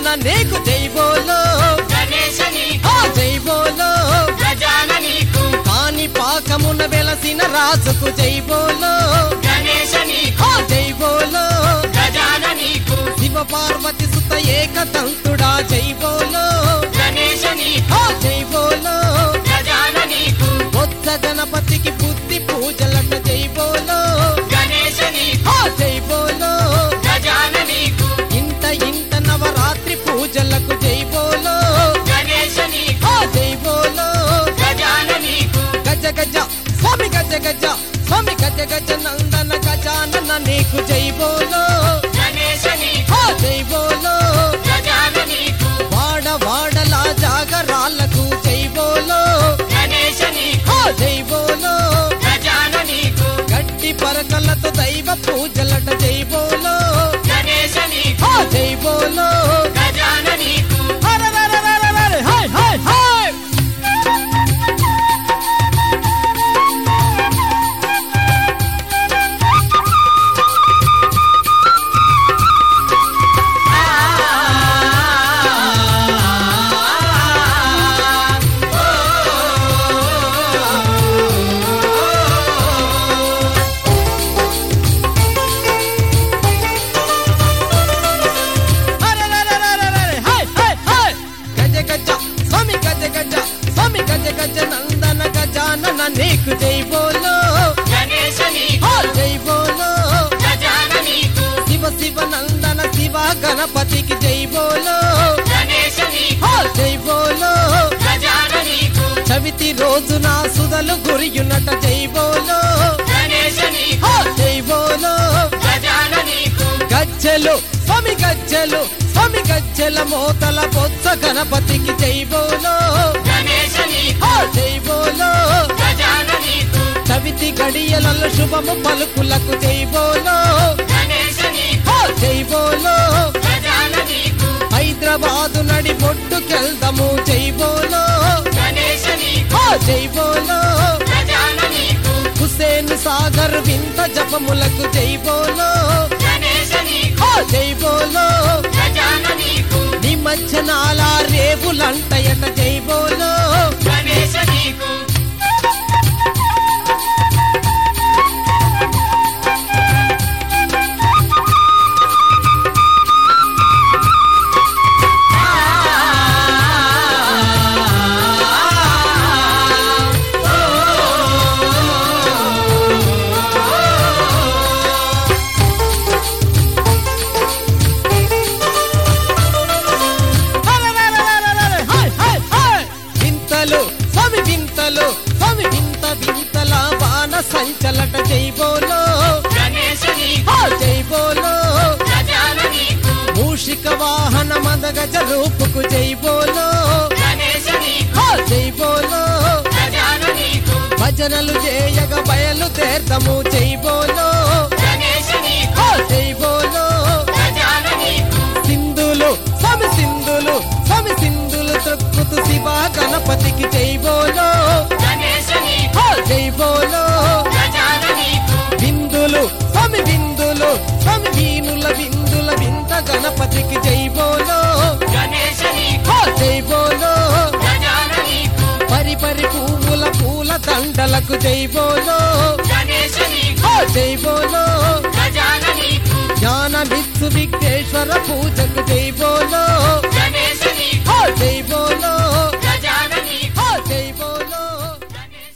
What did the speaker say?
నీకు జై బోలో గణేశ నీకు ఆ జై బోలో గజాన నీకు కాని పాకమున వెలసిన రాజుకు జై బోలో గణేశ నీకు ఆ జై బోలో గజాన నీకు శివ పార్వతి సుత ఏకదంతుడా జై బోలో గణేశ నీకు ఆ జై బోలో గజాన నీకు బొత్స గణపతికి బుద్ధి పూజలట జై బోలో గణేశ నీకు ఆ జై బోలో గజాన నీకు ఇంత ఇంత నవరాత్రి పూజలకు జై బోలో గణేశ నీకు ఆ జై బోలో గజాన నీకు గజ గజ స్వామి గజ గజ స్వామి గజ గజ నందన గజానన నీకు జై బోలో గణేశ నీకు ఆ జై బోలో గజాన నీకు వాడ వాడలా జాగరాలకు జై బోలో గణేశ నీకు ఆ జై బోలో గజాన నీకు గట్టి పరకలతో దైవ పూజలట జై బోలో గణేశ నీకు ఆ జై బోలో గజాన నీకు అరెరెరెరెరెరె, హాయ్ హాయ్ హాయ్ అరెరెరెరెరెరె, హాయ్ హాయ్ హాయ్ గజ గజ స్వామి గజ గజ స్వామి గజ గజ నందన గజానన నీకు జై బోలో గణేశ నీకు ఆ జై బోలో గజాన నీకు శివ శివ నందన శివ గణపతికి జై బోలో గణేశ నీకు ఆ జై బోలో గజాన నీకు చవితి రోజున సుధలు గురియునట జై బోలో గణేశ నీకు ఆ జై బోలో గజాన నీకు గజ్జెలు స్వామి గజ్జెలు స్వామి గజ్జెల మోతల బొత్స గణపతికి జై బోలో గణేశ నీకు ఆ జై బోలో గజాన నీకు చవితి గడియలలో శుభము పలుకులకు జై బోలో గణేశ నీకు ఆ జై బోలో గజాన నీకు హైదరాబాదు నడి బొట్టుకెళ్దాము జై బోలో గణేశ నీకు ఆ జై బోలో గజాన నీకు హుసేన్ సాగర్ వింత జపములకు జై బోలో గణేశ నీకు ఆ జై బోలో గజాన నీకు నిమజ్జనాల రేవులంటయట జై బోలో గణేశ నీకు అరెరెరెరెరెరె, హాయ్ హాయ్ హాయ్ వింతలు స్వామి వింతలు స్వామి వింత వింతల బాణ సంచలట జై బోలో గణేశ నీకు ఆ జై బోలో గజాన నీకు మూషిక వాహన మదగజ రూపుకు జై బోలో గణేశ నీకు ఆ జై బోలో గజాన నీకు భజనలు చేయగ బయలు తీర్థము జై బోలో గణేశ నీకు ఆ జై బోలో గజాన నీకు సింధులు స్వామి సింధులు స్వామి సింధులు త్రొక్కుతు శివ గణపతికి జై బోలో గణేశ నీకు ఆ జై బోలో గజాన నీకు బిందులు స్వామి బిందులు స్వామి వీణుల బిందుల వింత గణపతికి జై బోలో గణేశ నీకు ఆ జై బోలో గజాన నీకు పరి పరి పువ్వుల పూల దండలకు జై బోలో గణేశ నీకు ఆ జై బోలో గజాన నీకు జ్ఞానమిత్తు విఘ్నేశ్వర పూజకు జై బోలో గణేశ నీకు ఆ జై బోలో